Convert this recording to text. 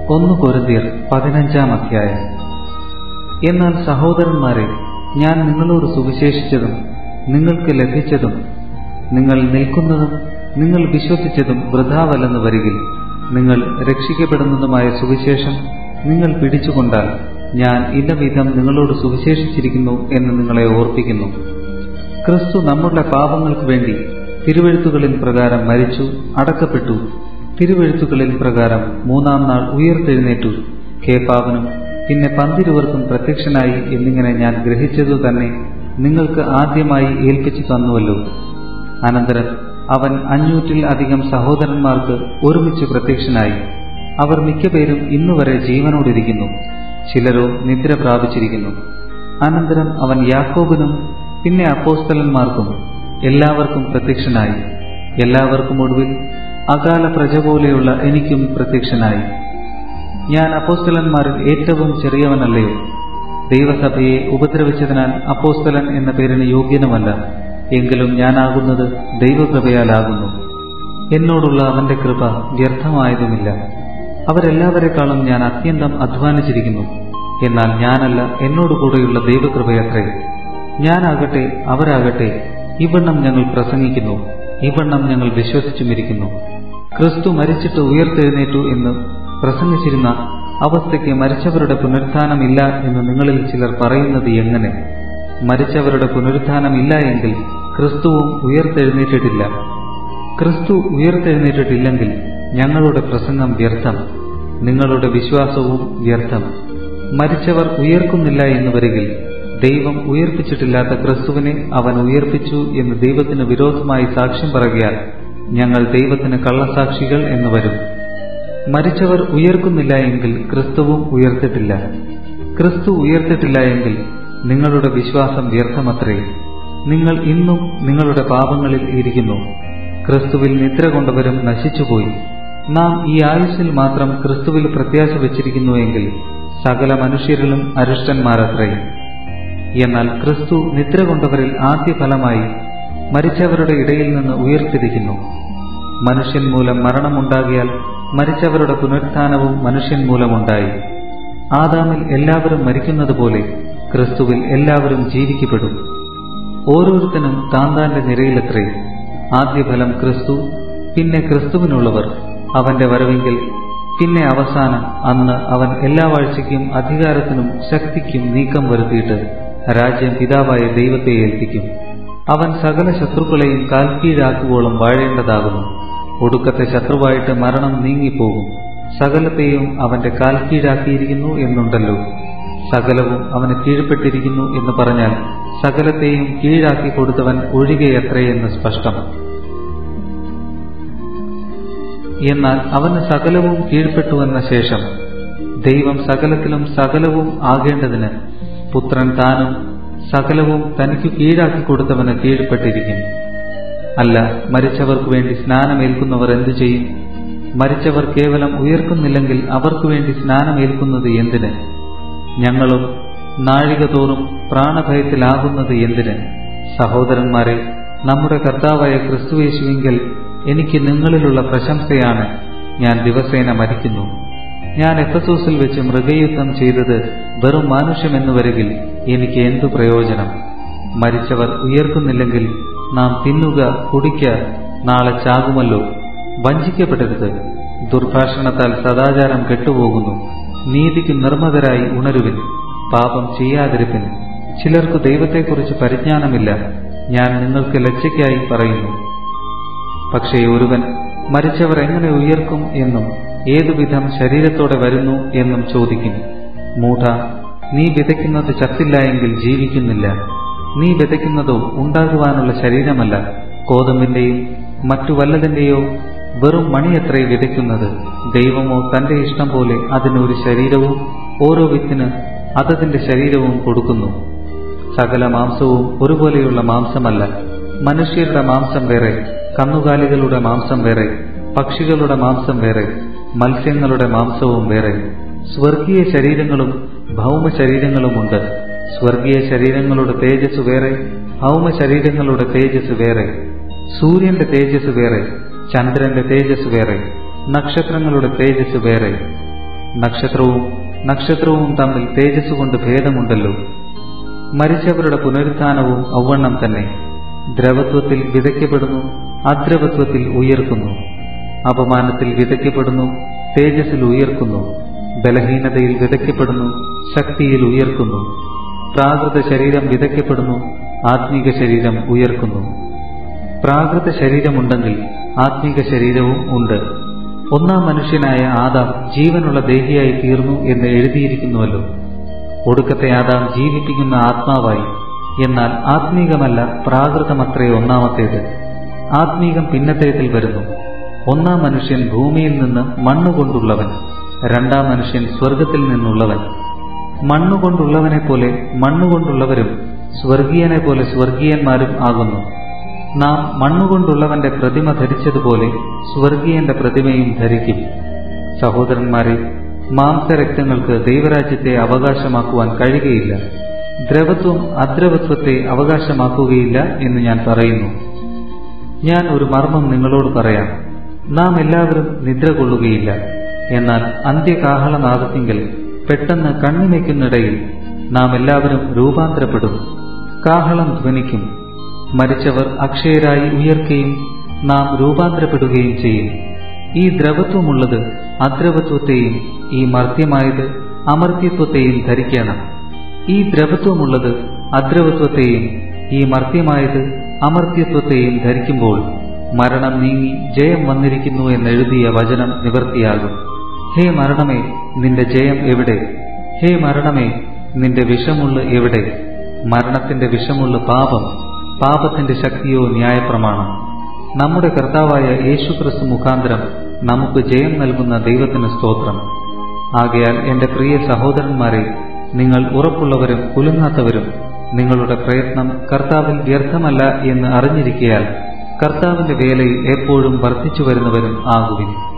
ഒന്ന് കൊരിന്തിയർ പതിനഞ്ചാം അധ്യായം എന്നാൽ സഹോദരന്മാരെ ഞാൻ നിങ്ങളോട് സുവിശേഷിച്ചതും നിങ്ങൾക്ക് ലഭിച്ചതും നിങ്ങൾ നിൽക്കുന്നതും നിങ്ങൾ വിശ്വസിച്ചതും വൃഥാവല്ലെന്ന് വരികിൽ നിങ്ങൾ രക്ഷിക്കപ്പെടുന്നതുമായ സുവിശേഷം നിങ്ങൾ പിടിച്ചുകൊണ്ടാൽ ഞാൻ ഇന്ന വിധം നിങ്ങളോട് സുവിശേഷിച്ചിരിക്കുന്നു എന്ന് നിങ്ങളെ ഓർപ്പിക്കുന്നു ക്രിസ്തു നമ്മുടെ പാപങ്ങൾക്ക് വേണ്ടി തിരുവെഴുത്തുകളിൻ പ്രകാരം മരിച്ചു അടക്കപ്പെട്ടു തിരുവെഴുത്തുകളിൻ പ്രകാരം മൂന്നാം നാൾ ഉയർത്തെഴുന്നേറ്റു കേപ്പാവനും പിന്നെ പന്തിരുവർക്കും പ്രത്യക്ഷനായി എന്നിങ്ങനെ ഞാൻ ഗ്രഹിച്ചതു തന്നെ നിങ്ങൾക്ക് ആദ്യമായി ഏൽപ്പിച്ചു തന്നുവല്ലോ അനന്തരം അവൻ അഞ്ഞൂറ്റിൽ അധികം സഹോദരന്മാർക്ക് ഒരുമിച്ച് പ്രത്യക്ഷനായി അവർ മിക്കപേരും ഇന്നുവരെ ജീവനോടിരിക്കുന്നു ചിലരോ നിദ്ര പ്രാപിച്ചിരിക്കുന്നു അനന്തരം അവൻ യാക്കോബിനും പിന്നെ അപ്പോസ്തലന്മാർക്കും എല്ലാവർക്കും പ്രത്യക്ഷനായി എല്ലാവർക്കും ഒടുവിൽ അകാല പ്രജ പോലെയുള്ള എനിക്കും പ്രത്യക്ഷനായി ഞാൻ അപ്പോസ്തലന്മാരിൽ ഏറ്റവും ചെറിയവനല്ലയോ ദൈവസഭയെ ഉപദ്രവിച്ചതിനാൽ അപ്പോസ്തലൻ എന്ന പേരിന് യോഗ്യനുമല്ല എങ്കിലും ഞാനാകുന്നത് ദൈവകൃപയാലാകുന്നു എന്നോടുള്ള അവന്റെ കൃപ വ്യർത്ഥമായതുമില്ല അവരെല്ലാവരെക്കാളും ഞാൻ അത്യന്തം അധ്വാനിച്ചിരിക്കുന്നു എന്നാൽ ഞാനല്ല എന്നോടുകൂടെയുള്ള ദൈവകൃപയത്രേ ഞാനാകട്ടെ അവരാകട്ടെ ഇവണ്ണം ഞങ്ങൾ പ്രസംഗിക്കുന്നു ഇവണ്ണം ഞങ്ങൾ വിശ്വസിച്ചുമിരിക്കുന്നു ക്രിസ്തു മരിച്ചിട്ട് ഉയർത്തെഴുന്നേറ്റു എന്ന് പ്രസംഗിച്ചിരുന്ന അവസ്ഥയ്ക്ക് മരിച്ചവരുടെ പുനരുത്ഥാനമില്ല എന്ന് നിങ്ങളിൽ ചിലർ പറയുന്നത് എങ്ങനെ മരിച്ചവരുടെ പുനരുത്ഥാനമില്ല എങ്കിൽ ക്രിസ്തുവും ഉയർത്തെഴുന്നേറ്റിട്ടില്ല ക്രിസ്തു ഉയർത്തെഴുന്നേറ്റിട്ടില്ലെങ്കിൽ ഞങ്ങളുടെ പ്രസംഗം വ്യർത്ഥം നിങ്ങളുടെ വിശ്വാസവും വ്യർത്ഥം മരിച്ചവർ ഉയർക്കുന്നില്ല എന്ന് വരികിൽ ദൈവം ഉയർപ്പിച്ചിട്ടില്ലാത്ത ക്രിസ്തുവിനെ അവൻ ഉയർപ്പിച്ചു എന്ന് ദൈവത്തിന് വിരോധമായി സാക്ഷ്യം പറയുകയാൽ ഞങ്ങൾ ദൈവത്തിന് കള്ളസാക്ഷികൾ എന്ന് വരും മരിച്ചവർ ഉയർക്കുന്നില്ല എങ്കിൽ ക്രിസ്തുവും ഉയർത്തിട്ടില്ല ക്രിസ്തു ഉയർത്തിട്ടില്ല എങ്കിൽ നിങ്ങളുടെ വിശ്വാസം വ്യർത്ഥമത്രേ നിങ്ങൾ ഇന്നും നിങ്ങളുടെ പാപങ്ങളിൽ ഇരിക്കുന്നു ക്രിസ്തുവിൽ നിദ്ര കൊണ്ടവരും നശിച്ചുപോയി നാം ഈ ആയുസ്സിൽ മാത്രം ക്രിസ്തുവിൽ പ്രത്യാശ വച്ചിരിക്കുന്നുവെങ്കിൽ സകല മനുഷ്യരിലും അരിഷ്ടന്മാരത്രേ എന്നാൽ ക്രിസ്തു നിദ്ര കൊണ്ടവരിൽ ആദ്യ ഫലമായി മരിച്ചവരുടെ ഇടയിൽ നിന്ന് ഉയർത്തിരിക്കുന്നു മനുഷ്യൻ മൂലം മരണമുണ്ടാകിയാൽ മരിച്ചവരുടെ പുനരുത്ഥാനവും മനുഷ്യൻ മൂലമുണ്ടായി ആദാമിൽ എല്ലാവരും മരിക്കുന്നത് പോലെ ക്രിസ്തുവിൽ എല്ലാവരും ജീവിക്കപ്പെടും ഓരോരുത്തനും താന്താന്റെ നിരയിലത്രേ ആദ്യഫലം ക്രിസ്തു പിന്നെ ക്രിസ്തുവിനുള്ളവർ അവന്റെ വരവെങ്കിൽ പിന്നെ അവസാനം അന്ന് അവൻ എല്ലാ വാഴ്ചയ്ക്കും അധികാരത്തിനും ശക്തിക്കും നീക്കം വരുത്തിയിട്ട് രാജ്യം പിതാവായ ദൈവത്തെ ഏൽപ്പിക്കും അവൻ സകല ശത്രുക്കളെയും കാൽക്കീഴാക്കുവോളം വാഴേണ്ടതാകുന്നു ഒടുക്കത്തെ ശത്രുവായിട്ട് മരണം നീങ്ങിപ്പോകും സകലത്തെയും അവന്റെ കാൽക്കീഴാക്കിയിരിക്കുന്നു എന്നുണ്ടല്ലോ സകലവും അവന് കീഴ്പ്പെട്ടിരിക്കുന്നു എന്ന് പറഞ്ഞാൽ സകലത്തെയും കീഴാക്കി കൊടുത്തവൻ ഒഴികെയത്രയെന്ന് സ്പഷ്ടം എന്നാൽ അവന് സകലവും കീഴ്പ്പെട്ടുവെന്ന ശേഷം ദൈവം സകലത്തിലും സകലവും ആകേണ്ടതിന് പുത്രൻ താനും സകലവും തനിക്കു കീഴാക്കി കൊടുത്തവന് കീഴ്പ്പെട്ടിരിക്കും അല്ല മരിച്ചവർക്ക് വേണ്ടി സ്നാനമേൽക്കുന്നവർ എന്തു ചെയ്യും മരിച്ചവർ കേവലം ഉയർക്കുന്നില്ലെങ്കിൽ അവർക്കു വേണ്ടി സ്നാനമേൽക്കുന്നത് എന്തിന് ഞങ്ങളും നാഴിക തോറും പ്രാണഭയത്തിലാകുന്നത് എന്തിന് സഹോദരന്മാരെ നമ്മുടെ കർത്താവായ ക്രിസ്തുവേശുവെങ്കിൽ എനിക്ക് നിങ്ങളിലുള്ള പ്രശംസയാണ് ഞാൻ ദിവസേന മരിക്കുന്നു ഞാൻ എഫസൂസിൽ വെച്ച് മൃഗയുദ്ധം ചെയ്തത് വെറും മാനുഷ്യമെന്നു വരികിൽ എനിക്ക് എന്തു പ്രയോജനം മരിച്ചവർ ഉയർക്കുന്നില്ലെങ്കിൽ നാം തിന്നുക കുടിക്ക നാളെ ചാകുമല്ലോ വഞ്ചിക്കപ്പെടരുത് ദുർഭാഷണത്താൽ സദാചാരം കെട്ടുപോകുന്നു നീതിക്ക് നിർമ്മതരായി ഉണരുവിൻ പാപം ചെയ്യാതിരിപ്പിൻ ചിലർക്ക് ദൈവത്തെക്കുറിച്ച് പരിജ്ഞാനമില്ല ഞാൻ നിങ്ങൾക്ക് ലജ്ജയ്ക്കായി പറയുന്നു പക്ഷേ ഒരുവൻ മരിച്ചവർ എങ്ങനെ ഉയർക്കും എന്നും ഏതുവിധം ശരീരത്തോടെ വരുന്നു എന്നും ചോദിക്കും മൂഢ നീ വിതയ്ക്കുന്നത് ചത്തില്ല എങ്കിൽ ജീവിക്കുന്നില്ല നീ വിതയ്ക്കുന്നതോ ഉണ്ടാകുവാനുള്ള ശരീരമല്ല കോതമ്പിന്റെയും മറ്റു വല്ലതിന്റെയോ വെറും മണിയത്രേ വിതയ്ക്കുന്നത് ദൈവമോ തന്റെ ഇഷ്ടം പോലെ അതിന് ഒരു ശരീരവും ഓരോ വിത്തിന് അതതിന്റെ ശരീരവും കൊടുക്കുന്നു സകല മാംസവും ഒരുപോലെയുള്ള മാംസമല്ല മനുഷ്യരുടെ മാംസം വേറെ കന്നുകാലികളുടെ മാംസം വേറെ പക്ഷികളുടെ മാംസം വേറെ മത്സ്യങ്ങളുടെ മാംസവും വേറെ സ്വർഗീയ ശരീരങ്ങളും ഭൗമ ശരീരങ്ങളുമുണ്ട് സ്വർഗീയ ശരീരങ്ങളുടെ തേജസ് വേറെ ഭൗമ ശരീരങ്ങളുടെ തേജസ് വേറെ സൂര്യന്റെ തേജസ് വേറെ ചന്ദ്രന്റെ തേജസ് വേറെ നക്ഷത്രങ്ങളുടെ തേജസ് വേറെ നക്ഷത്രവും നക്ഷത്രവും തമ്മിൽ തേജസ് കൊണ്ട് ഭേദമുണ്ടല്ലോ മരിച്ചവരുടെ പുനരുത്ഥാനവും ഔവണ്ണം തന്നെ ദ്രവത്വത്തിൽ വിതയ്ക്കപ്പെടുന്നു അദ്രവത്വത്തിൽ ഉയർക്കുന്നു അപമാനത്തിൽ വിതയ്ക്കപ്പെടുന്നു തേജസ്സിൽ ഉയർക്കുന്നു ബലഹീനതയിൽ വിതയ്ക്കപ്പെടുന്നു ശക്തിയിൽ ഉയർക്കുന്നു പ്രാകൃത ശരീരം വിതയ്ക്കപ്പെടുന്നു ആത്മീക ശരീരം ഉയർക്കുന്നു പ്രാകൃത ശരീരമുണ്ടെങ്കിൽ ആത്മീക ശരീരവും ഉണ്ട് ഒന്നാം മനുഷ്യനായ ആദാം ജീവനുള്ള ദേഹിയായി തീർന്നു എന്ന് എഴുതിയിരിക്കുന്നുവല്ലോ ഒടുക്കത്തെ ആദാം ജീവിപ്പിക്കുന്ന ആത്മാവായി എന്നാൽ ആത്മീകമല്ല പ്രാകൃതമത്രേ ഒന്നാമത്തേത് ആത്മീകം പിന്നത്തേതിൽ വരുന്നു ഒന്നാം മനുഷ്യൻ ഭൂമിയിൽ നിന്ന് മണ്ണുകൊണ്ടുള്ളവൻ രണ്ടാം മനുഷ്യൻ സ്വർഗത്തിൽ നിന്നുള്ളവൻ മണ്ണുകൊണ്ടുള്ളവനെ പോലെ മണ്ണുകൊണ്ടുള്ളവരും സ്വർഗീയനെ പോലെ സ്വർഗീയന്മാരും ആകുന്നു നാം മണ്ണുകൊണ്ടുള്ളവന്റെ പ്രതിമ ധരിച്ചതുപോലെ സ്വർഗീയന്റെ പ്രതിമയും ധരിക്കും സഹോദരന്മാരെ മാംസരക്തങ്ങൾക്ക് ദൈവരാജ്യത്തെ അവകാശമാക്കുവാൻ കഴിയുകയില്ല ദ്രവത്വം അദ്രവത്വത്തെ അവകാശമാക്കുകയില്ല എന്ന് ഞാൻ പറയുന്നു ഞാൻ ഒരു മർമ്മം നിങ്ങളോട് പറയാം നാം എല്ലാവരും നിദ്ര കൊള്ളുകയില്ല എന്നാൽ അന്ത്യകാഹളനാദത്തിങ്കൽ പെട്ടെന്ന് കണ്ണിമയ്ക്കുന്നിടയിൽ നാം എല്ലാവരും രൂപാന്തരപ്പെടും കാഹളം ധ്വനിക്കും മരിച്ചവർ അക്ഷയരായി ഉയർക്കുകയും നാം രൂപാന്തരപ്പെടുകയും ചെയ്യും ഈ ദ്രവത്വമുള്ളത് അദ്രവത്വത്തെയും ഈ മർത്യമായത് അമർത്യത്വത്തെയും ധരിക്കണം ഈ ദ്രവത്വമുള്ളത് അദ്രവത്വത്തെയും ഈ മർത്യമായത് അമർത്യത്വത്തെയും ധരിക്കുമ്പോൾ മരണം നീങ്ങി ജയം വന്നിരിക്കുന്നു എന്നെഴുതിയ വചനം നിവർത്തിയാകും ഹേ മരണമേ നിന്റെ ജയം എവിടെ ഹേ മരണമേ നിന്റെ വിഷമുള്ള എവിടെ മരണത്തിന്റെ വിഷമുള്ള പാപം പാപത്തിന്റെ ശക്തിയോ ന്യായപ്രമാണം നമ്മുടെ കർത്താവായ യേശുക്രിസ്തു മുഖാന്തരം നമുക്ക് ജയം നൽകുന്ന ദൈവത്തിന് സ്തോത്രം ആകയാൽ എന്റെ പ്രിയ സഹോദരന്മാരെ നിങ്ങൾ ഉറപ്പുള്ളവരും കുലുങ്ങാത്തവരും നിങ്ങളുടെ പ്രയത്നം കർത്താവിൽ വ്യർത്ഥമല്ല എന്ന് അറിഞ്ഞിരിക്കയാൽ കർത്താവിന്റെ വേലയിൽ എപ്പോഴും വർദ്ധിച്ചു വരുന്നവരും ആകുവിൻ